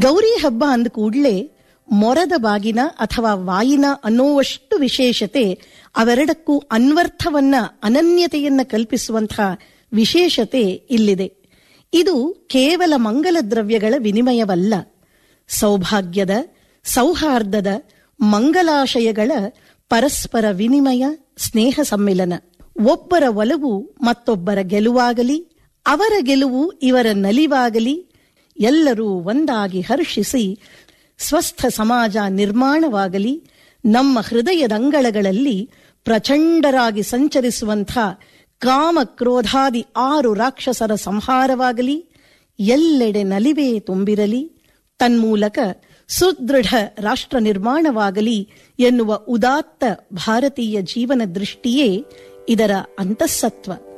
ಗೌರಿ ಹಬ್ಬ ಅಂದ ಕೂಡಲೇ ಮೊರದ ಬಾಗಿನ ಅಥವಾ ವಾಯಿನ ಅನ್ನುವಷ್ಟು ವಿಶೇಷತೆ ಅವೆರಡಕ್ಕೂ ಅನ್ವರ್ಥವನ್ನ ಅನನ್ಯತೆಯನ್ನ ಕಲ್ಪಿಸುವಂತಹ ವಿಶೇಷತೆ ಇಲ್ಲಿದೆ ಇದು ಕೇವಲ ಮಂಗಲ ದ್ರವ್ಯಗಳ ವಿನಿಮಯವಲ್ಲ ಸೌಭಾಗ್ಯದ ಸೌಹಾರ್ದದ ಮಂಗಲಾಶಯಗಳ ಪರಸ್ಪರ ವಿನಿಮಯ ಸ್ನೇಹ ಸಮ್ಮಿಲನ ಒಬ್ಬರ ಒಲವು ಮತ್ತೊಬ್ಬರ ಗೆಲುವಾಗಲಿ ಅವರ ಗೆಲುವು ಇವರ ನಲಿವಾಗಲಿ ಎಲ್ಲರೂ ಒಂದಾಗಿ ಹರ್ಷಿಸಿ ಸ್ವಸ್ಥ ಸಮಾಜ ನಿರ್ಮಾಣವಾಗಲಿ ನಮ್ಮ ಹೃದಯದಂಗಳಗಳಲ್ಲಿ ಪ್ರಚಂಡರಾಗಿ ಸಂಚರಿಸುವಂಥ ಕಾಮ ಕ್ರೋಧಾದಿ ಆರು ರಾಕ್ಷಸರ ಸಂಹಾರವಾಗಲಿ ಎಲ್ಲೆಡೆ ನಲಿವೆ ತುಂಬಿರಲಿ ತನ್ಮೂಲಕ ಸುದೃಢ ರಾಷ್ಟ್ರ ನಿರ್ಮಾಣವಾಗಲಿ ಎನ್ನುವ ಉದಾತ್ತ ಭಾರತೀಯ ಜೀವನ ದೃಷ್ಟಿಯೇ ಇದರ ಅಂತಃಸತ್ವ